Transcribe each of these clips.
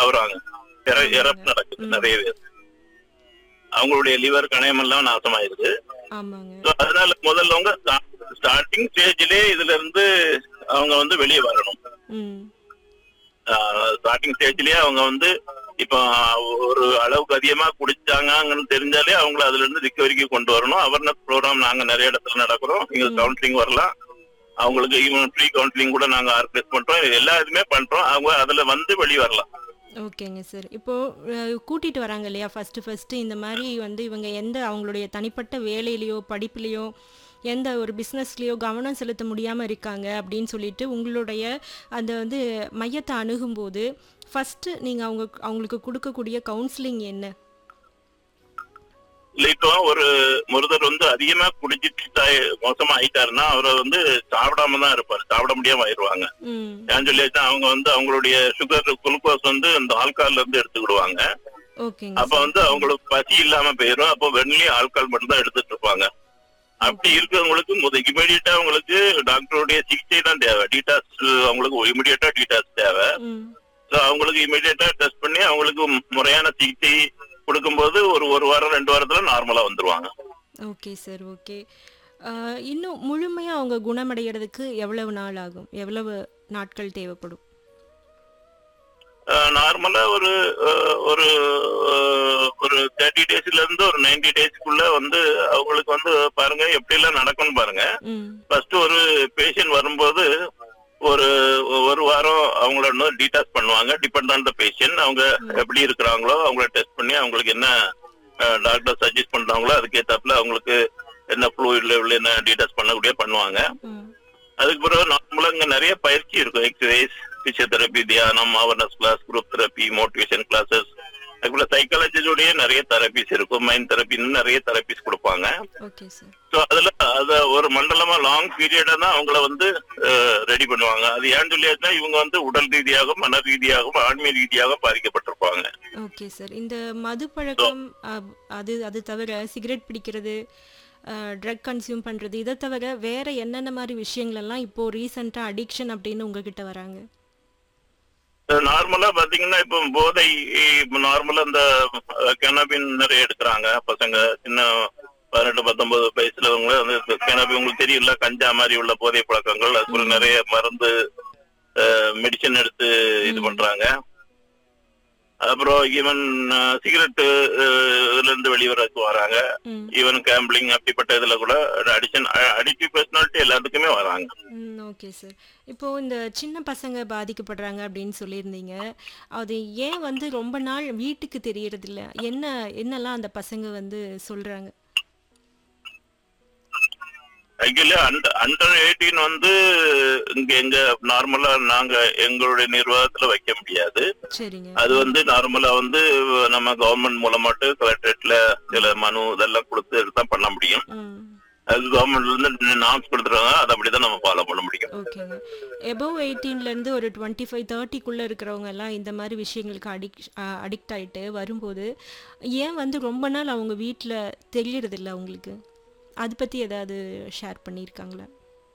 சாவுறாங்க இற- இறப்பு நடக்குது ம். நிறைய பேர் அவங்களுடைய லிவர் கணையமெல்லாம் நாசமாயிருது ஆமாங்க So, அதனால முதல்லவங்க ஸ்டார்டிங் ஸ்டேஜ்லயே இதுல இருந்து அவங்க வந்து வெளியே வரணும் ம் ஸ்டார்டிங் ஸ்டேஜ்லயே அவங்க வந்து இப்போ ஒரு அளவுக்கு அதிகமா குடிச்சாங்கன்னு தெரிஞ்சாலே அவங்கள அதுல இருந்து ரிகவரிக்கு கொண்டு வரணும் அவேர்னஸ் ப்ரோக்ராம் நாங்க நிறைய இடத்துல நடக்கிறோம் இங்க ம். கவுன்சிலிங் வரலாம் அவங்களுக்கு ஈவன் ஃப்ரீ கவுன்சிலிங் கூட நாங்க ஆர்கனைஸ் பண்றோம் இது எல்லா இதுமே பண்றோம் அவங்க அதுல வந்து வெளியே வரலாம் ஓகேங்க சார் இப்போ அஹ், கூட்டிட்டு வராங்க இல்லையா ஃபர்ஸ்ட் ஃபர்ஸ்ட் இந்த மாதிரி வந்து இவங்க எந்த அவங்களுடைய தனிப்பட்ட வேலையிலையோ படிப்புலையோ எந்த ஒரு பிஸ்னஸ்லேயோ கவனம் செலுத்த முடியாமல் இருக்காங்க அப்படின்னு சொல்லிட்டு உங்களுடைய அந்த வந்து மையத்தை அணுகும்போது ஃபஸ்ட்டு நீங்கள் அவங்க அவங்களுக்கு கொடுக்கக்கூடிய கவுன்சிலிங் என்ன இல்ல இப்போ ஒரு ஒருத்தர் வந்து அதிகமா குடிச்சிட்டு தாய்- மோசமா ஆயிட்டாருன்னா அவரை வந்து சாப்பிடாம தான் இருப்பார் சாப்பிட முடியாம ஆயிடுவாங்க ம் ஏன் சொல்லியாச்சுன்னா அவங்க வந்து அவங்களுடைய சுகர் குளுக்கோஸ் வந்து இந்த ஆல்கால்ல இருந்து எடுத்துக்கிடுவாங்க ஓகேங்க அப்ப வந்து அவங்களுக்கு பசி இல்லாம போயிடும் அப்போ வெண்ணிலையும் ஆல்கால் மட்டும் தான் எடுத்துட்டு இருப்பாங்க அப்படி இருக்கிறவங்களுக்கு முத இமீடியட்டா அவங்களுக்கு டாக்டருடைய சிகிச்சை தான் தேவை டீடாஸ் அவங்களுக்கு இமீடியட்டா டீடாஸ் தேவை ம் ஸோ அவங்களுக்கு இமீடியட்டா டெஸ்ட் பண்ணி அவங்களுக்கு முறையான சிகிச்சை கொடுக்கும்போது ஒரு ஒரு வாரம் ரெண்டு வாரத்துல நார்மலா வந்துருவாங்க ஓகே சார் ஓகே அஹ், இன்னும் முழுமையாக அவங்க குணமடைகிறதுக்கு எவ்வளவு நாள் ஆகும் எவ்வளவு நாட்கள் தேவைப்படும் நார்மலா ஒரு அஹ், ஒரு அஹ், ஒரு தேர்ட்டி டேஸ்ல இருந்து ஒரு நைன்டி டேஸ்க்குள்ள வந்து அவங்களுக்கு வந்து பாருங்க எப்படி எல்லாம் நடக்கும்னு பாருங்க ம் ஃபர்ஸ்ட் ஒரு பேஷண்ட் வரும்போது ஒரு ஒரு வாரம் அவங்கள இன்னும் டீடாஸ் பண்ணுவாங்க டிபெண்ட் ஆன் த பேஷண்ட் அவங்க எப்படி இருக்கிறாங்களோ அவங்கள டெஸ்ட் பண்ணி அவங்களுக்கு என்ன டாக்டர் சஜஸ்ட் பண்றாங்களோ அதுக்கேத்தாப்புல அவங்களுக்கு என்ன ஃப்ளூயிட் லெவல் என்ன டீடாஸ் பண்ணக்கூடிய பண்ணுவாங்க ம் அதுக்கு பிறகு நார்மலா இங்க நிறைய பயிற்சி இருக்கும் எக்ஸசைஸ் பிசியோதெரப்பி தியானம் awareness class group therapy motivation classes அதுக்குள்ள சைக்காலஜியோடய நிறைய தெரப்பிஸ் இருக்கும் மைண்ட் தெரப்பின்னு நிறைய தெரப்பிஸ் கொடுப்பாங்க ஓகே சார் ஸோ அதுல அத ஒரு மண்டலமா லாங் பீரியடா தான் அவங்கள வந்து ரெடி பண்ணுவாங்க அது ஏன் சொல்லியாச்சுன்னா இவங்க வந்து உடல் ரீதியாகவும் மன ரீதியாகவும் ஆன்மீக ரீதியாகவும் பாதிக்கப்பட்டிருப்பாங்க ஓகே சார் இந்த மது பழக்கம் அ- அது அது தவிர சிகரெட் பிடிக்கிறது ட்ரக் கன்சியூம் பண்ணுறது இதை தவிர வேற என்னென்ன மாதிரி விஷயங்கள் எல்லாம் இப்போ ரீசெண்டாக அடிக்ஷன் அப்படின்னு உங்ககிட்ட வராங்க நார்மலா பாத்தீங்கன்னா இப்போ போதை நார்மலா இந்த கெனபின் நிறைய எடுக்கிறாங்க பசங்க சின்ன பதினெட்டு பத்தொன்பது வயசுலவங்க வந்து கெனபி உங்களுக்கு தெரியல கஞ்சா மாதிரி உள்ள போதை பழக்கங்கள் அதுக்குள்ள நிறைய மருந்து மெடிசன் எடுத்து இது ம். பண்றாங்க அப்புறம் ஈவன் சிகரெட் இதுல இருந்து வெளிவரக்கு வராங்க ம் ஈவன் கேம்பிளிங் அப்படிப்பட்ட இதுல கூட அடிஷன் அடிக்டிவ் பர்சனாலிட்டி எல்லாத்துக்குமே வராங்க ம் ஓகே சார் இப்போ இந்த சின்ன பசங்க பாதிக்கப்படுறாங்க அப்படின்னு சொல்லியிருந்தீங்க அது ஏன் வந்து ரொம்ப நாள் வீட்டுக்கு தெரியறதில்ல என்ன என்னெல்லாம் அந்த பசங்க வந்து சொல்றாங்க ஆக்சுவலி அண்டர் எயிட்டீன் வந்து இங்க எங்க நார்மலா நாங்க எங்களுடைய நிர்வாகத்துல வைக்க முடியாது சரிங்க அது வந்து நார்மலா வந்து நம்ம கவர்மெண்ட் மூலமாட்டு கலெக்டரேட்ல சில மனு இதெல்லாம் கொடுத்து தான் பண்ண முடியும் ம் அது கவர்மெண்ட்ல இருந்து நாம்ஸ் கொடுத்துருவாங்க அதை அப்படிதான் நம்ம ஃபாலோ பண்ண முடியும் ஓகேங்க எபவ் எயிட்டீன்லேருந்து ஒரு டுவெண்ட்டி ஃபைவ் தேர்ட்டிக்குள்ளே இருக்கிறவங்க எல்லாம் இந்த மாதிரி விஷயங்களுக்கு அடிக் அடிக்ட் ஆகிட்டு வரும்போது ஏன் வந்து ரொம்ப நாள் அவங்க வீட்டில் தெரியறதில்ல அவங்களுக்கு அதை பற்றி ஏதாவது ஷேர் பண்ணியிருக்காங்களா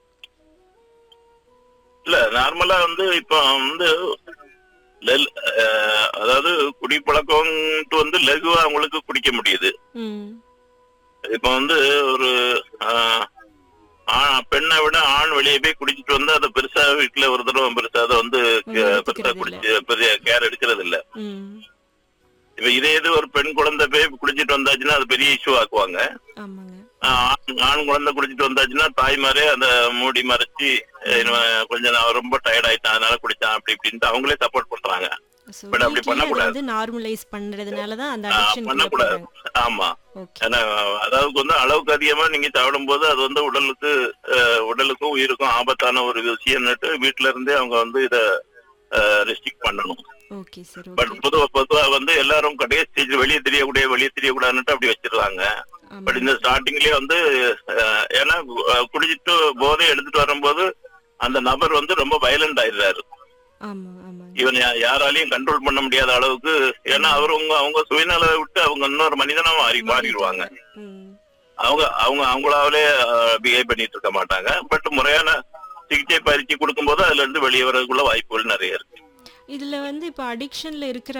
இல்ல நார்மலா வந்து இப்ப வந்து லெல்- அஹ், அதாவது குடிப்பழக்கம்ட்டு வந்து லகுவா அவங்களுக்கு குடிக்க முடியுது ம் இப்ப வந்து ஒரு ஆஹ், ஆ- பெண்ணை விட ஆண் வெளியே போய் குடிச்சிட்டு வந்து அதை பெருசா வீட்டுல ஒரு தடவை பெருசா அதை வந்து ம், பெருசா எடுத்துக்கிறது குடிச்சு பெரிய கேர் எடுக்கிறது இல்ல ம் இப்ப இதே இது ஒரு பெண் குழந்தை போய் குடிச்சிட்டு வந்தாச்சுன்னா அது பெரிய இஷ்யூ ஆக்குவாங்க ஆமாங்க ஆஹ், ஆண் ஆண் குழந்தை குடிச்சிட்டு வந்தாச்சுன்னா தாய்மாரே அந்த மூடி மறைச்சு அஹ், இவன் கொஞ்சம் நான் ரொம்ப டயர்ட் ஆயிட்டான் அதனால குடிச்சான் அப்படி இப்படின்ட்டு அவங்களே சப்போர்ட் பண்றாங்க ஸோ But அப்படி வீட்லயே அதை பண்ணக்கூடாது. வந்து நார்மலைஸ் பண்ணுறதுனால தான் அந்த ஆஹ், அடிக்ஷன் பண்ணக்கூடாது ஆமா ஓகே ஏன்னா அதாவது வந்து அளவுக்கு அதிகமா நீங்க சாப்பிடும்போது அது வந்து உடலுக்கு அஹ், உடலுக்கும் உயிருக்கும் ஆபத்தான ஒரு விஷயம்னுட்டு வீட்ல இருந்தே அவங்க வந்து இத ரெஸ்ட்ரிக்ட் பண்ணணும் ஓகே சார் பட் ஓகே பொதுவா பொதுவா வந்து எல்லாரும் கடைசி ஸ்டேஜ் வெளியே தெரியக்கூடிய வெளியே தெரியக்கூடாதுன்னுட்டு அப்படி வச்சிருக்காங்க பட் இந்த ஸ்டார்டிங்லயே வந்து அஹ், ஏன்னா அஹ், குடிச்சிட்டு போதை எடுத்துட்டு வரும்போது அந்த நபர் வந்து ரொம்ப வயலண்ட் ஆயிடுறாரு ஆமாம் ஆமாங்க இவன் யா- யாராலையும் கண்ட்ரோல் பண்ண முடியாத அளவுக்கு ஏன்னா அவர் அவங்க அவங்க சுயநலவை விட்டு அவங்க இன்னொரு மனிதனா மாறி மாறிடுவாங்க ம் அவங்க அவங்க அவங்களாவே பிஹேவ் பண்ணிட்டு இருக்க மாட்டாங்க பட் முறையான சிகிச்சை பயிற்சி கொடுக்கும்போது அதுல இருந்து வெளியே வரதுக்குள்ள வாய்ப்புகள் நிறைய இருக்கு இதில் வந்து இப்போ அடிக்ஷனில் இருக்கிற